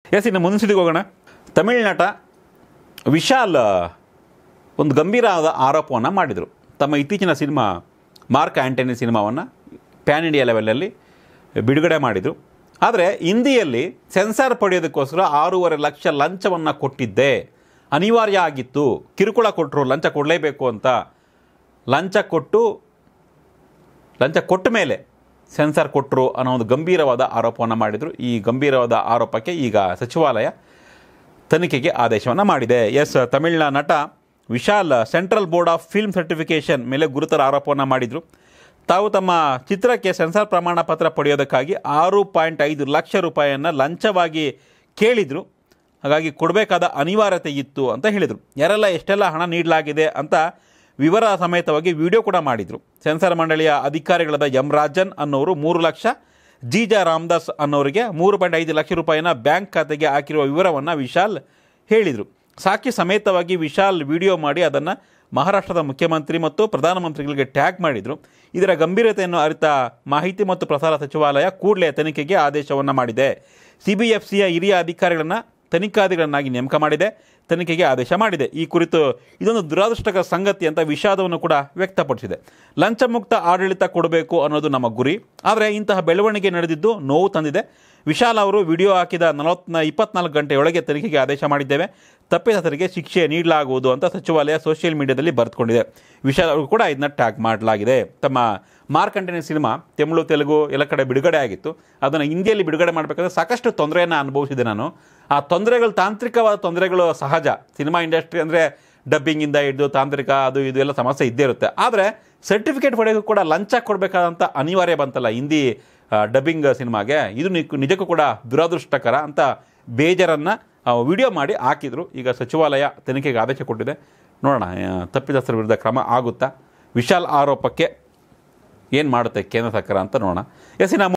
S ಇನ್ನು ಮುಂದಿನ ಸುದ್ದಿಗೆ ಹೋಗೋಣ ತಮಿಳ್ ನಟ ವಿಶಾಲ್ ಒಂದು ಗಂಭೀರವಾದ ಆರೋಪವನ್ನು ಮಾಡಿದರು ತಮ್ಮ ಇತ್ತೀಚಿನ ಸಿನಿಮಾ ಮಾರ್ಕ್ ಆ್ಯಂಟನಿ ಸಿನಿಮಾವನ್ನು ಪ್ಯಾನ್ ಇಂಡಿಯಾ ಲೆವೆಲಲ್ಲಿ ಬಿಡುಗಡೆ ಮಾಡಿದರು ಆದರೆ ಹಿಂದಿಯಲ್ಲಿ ಸೆನ್ಸಾರ್ ಪಡೆಯೋದಕ್ಕೋಸ್ಕರ ಆರೂವರೆ ಲಕ್ಷ ಲಂಚವನ್ನು ಕೊಟ್ಟಿದ್ದೆ ಅನಿವಾರ್ಯ ಆಗಿತ್ತು ಕಿರುಕುಳ ಕೊಟ್ಟರು ಲಂಚ ಕೊಡಲೇಬೇಕು ಅಂತ ಲಂಚ ಕೊಟ್ಟು ಲಂಚ ಕೊಟ್ಟ ಮೇಲೆ ಸೆನ್ಸಾರ್ ಕೊಟ್ಟರು ಅನ್ನೋ ಒಂದು ಗಂಭೀರವಾದ ಆರೋಪವನ್ನು ಮಾಡಿದರು ಈ ಗಂಭೀರವಾದ ಆರೋಪಕ್ಕೆ ಈಗ ಸಚಿವಾಲಯ ತನಿಖೆಗೆ ಆದೇಶವನ್ನು ಮಾಡಿದೆ ಎಸ್ ತಮಿಳಿನ ನಟ Vishal Central Board of Film Certification ಮೇಲೆ ಗುರುತರ ಆರೋಪವನ್ನು ಮಾಡಿದರು ತಾವು ತಮ್ಮ ಚಿತ್ರಕ್ಕೆ ಸೆನ್ಸಾರ್ ಪ್ರಮಾಣ ಪತ್ರ ಪಡೆಯೋದಕ್ಕಾಗಿ ಆರು ಪಾಯಿಂಟ್ ಐದು ಲಕ್ಷ ರೂಪಾಯಿಯನ್ನು ಲಂಚವಾಗಿ ಕೇಳಿದರು ಹಾಗಾಗಿ ಕೊಡಬೇಕಾದ ಅನಿವಾರ್ಯತೆ ಇತ್ತು ಅಂತ ಹೇಳಿದರು ಯಾರೆಲ್ಲ ಎಷ್ಟೆಲ್ಲ ಹಣ ನೀಡಲಾಗಿದೆ ಅಂತ ವಿವರ ಸಮೇತವಾಗಿ ವಿಡಿಯೋ ಕೂಡ ಮಾಡಿದರು ಸೆನ್ಸಾರ್ ಮಂಡಳಿಯ ಅಧಿಕಾರಿಗಳಾದ ಎಂ ರಾಜನ್ ಅನ್ನೋರು ಮೂರು ಲಕ್ಷ ಜೀಜಾ ರಾಮದಾಸ್ ಅನ್ನೋರಿಗೆ ಮೂರು ಪಾಯಿಂಟ್ ಐದು ಲಕ್ಷ ರೂಪಾಯಿನ ಬ್ಯಾಂಕ್ ಖಾತೆಗೆ ಹಾಕಿರುವ ವಿವರವನ್ನು ವಿಶಾಲ್ ಹೇಳಿದರು ಸಾಕ್ಷಿ ಸಮೇತವಾಗಿ ವಿಶಾಲ್ ವಿಡಿಯೋ ಮಾಡಿ ಅದನ್ನು ಮಹಾರಾಷ್ಟ್ರದ ಮುಖ್ಯಮಂತ್ರಿ ಮತ್ತು ಪ್ರಧಾನಮಂತ್ರಿಗಳಿಗೆ ಟ್ಯಾಗ್ ಮಾಡಿದರು ಇದರ ಗಂಭೀರತೆಯನ್ನು ಅರಿತ ಮಾಹಿತಿ ಮತ್ತು ಪ್ರಸಾರ ಸಚಿವಾಲಯ ಕೂಡಲೇ ತನಿಖೆಗೆ ಆದೇಶವನ್ನು ಮಾಡಿದೆ ಸಿ ಬಿ ಎಫ್ ಸಿಯ ಹಿರಿಯ ಅಧಿಕಾರಿಗಳನ್ನು ತನಿಖಾಧಿಗಳನ್ನಾಗಿ ನೇಮಕ ಮಾಡಿದೆ ತನಿಖೆಗೆ ಆದೇಶ ಮಾಡಿದೆ ಈ ಕುರಿತು ಇದೊಂದು ದುರಾದೃಷ್ಟಕರ ಸಂಗತಿ ಅಂತ ವಿಷಾದವನ್ನು ಕೂಡ ವ್ಯಕ್ತಪಡಿಸಿದೆ ಲಂಚ ಮುಕ್ತ ಆಡಳಿತ ಕೊಡಬೇಕು ಅನ್ನೋದು ನಮ್ಮ ಗುರಿ ಆದರೆ ಇಂತಹ ಬೆಳವಣಿಗೆ ನಡೆದಿದ್ದು ನೋವು ತಂದಿದೆ ವಿಶಾಲ್ ಅವರು ವಿಡಿಯೋ ಹಾಕಿದ ನಲವತ್ನ ಇಪ್ಪತ್ನಾಲ್ಕು ಗಂಟೆಯೊಳಗೆ ತನಿಖೆಗೆ ಆದೇಶ ಮಾಡಿದ್ದೇವೆ ತಪ್ಪಿತಸ್ಥರಿಗೆ ಶಿಕ್ಷೆ ನೀಡಲಾಗುವುದು ಅಂತ ಸಚಿವಾಲಯ ಸೋಷಿಯಲ್ ಮೀಡಿಯಾದಲ್ಲಿ ಬರೆದುಕೊಂಡಿದೆ ವಿಶಾಲ್ ಅವರು ಕೂಡ ಇದನ್ನ ಟ್ಯಾಗ್ ಮಾಡಲಾಗಿದೆ ತಮ್ಮ ಮಾರ್ಕಂಟೆನೆ ಸಿನಿಮಾ ತಮಿಳು ತೆಲುಗು ಎಲ್ಲ ಕಡೆ ಬಿಡುಗಡೆ ಆಗಿತ್ತು ಅದನ್ನು ಹಿಂದಿಯಲ್ಲಿ ಬಿಡುಗಡೆ ಮಾಡಬೇಕಾದ್ರೆ ಸಾಕಷ್ಟು ತೊಂದರೆಯನ್ನು ಅನುಭವಿಸಿದೆ ನಾನು ಆ ತೊಂದರೆಗಳು ತಾಂತ್ರಿಕವಾದ ತೊಂದರೆಗಳು ಸಹಜ ಸಿನಿಮಾ ಇಂಡಸ್ಟ್ರಿ ಅಂದರೆ ಡಬ್ಬಿಂಗಿಂದ ಹಿಡಿದು ತಾಂತ್ರಿಕ ಅದು ಇದು ಎಲ್ಲ ಸಮಸ್ಯೆ ಇದ್ದೇ ಇರುತ್ತೆ ಆದರೆ ಸರ್ಟಿಫಿಕೇಟ್ ಪಡೆಯೋಕ್ಕೂ ಕೂಡ ಲಂಚ ಕೊಡಬೇಕಾದಂಥ ಅನಿವಾರ್ಯ ಬಂತಲ್ಲ ಹಿಂದಿ ಡಬ್ಬಿಂಗ್ ಸಿನಿಮಾಗೆ ಇದು ನಿಕ್- ನಿಜಕ್ಕೂ ಕೂಡ ದುರದೃಷ್ಟಕರ ಅಂತ ಬೇಜಾರನ್ನು ವಿಡಿಯೋ ಮಾಡಿ ಹಾಕಿದರು ಈಗ ಸಚಿವಾಲಯ ತನಿಖೆಗೆ ಆದೇಶ ಕೊಟ್ಟಿದೆ ನೋಡೋಣ ಆ, ತಪ್ಪಿತಸ್ಥರ ವಿರುದ್ಧ ಕ್ರಮ ಆಗುತ್ತಾ ವಿಶಾಲ್ ಆರೋಪಕ್ಕೆ ಏನು ಮಾಡುತ್ತೆ ಕೇಂದ್ರ ಸರ್ಕಾರ ಅಂತ ನೋಡೋಣ ಎಸ್ ಇನ್ನು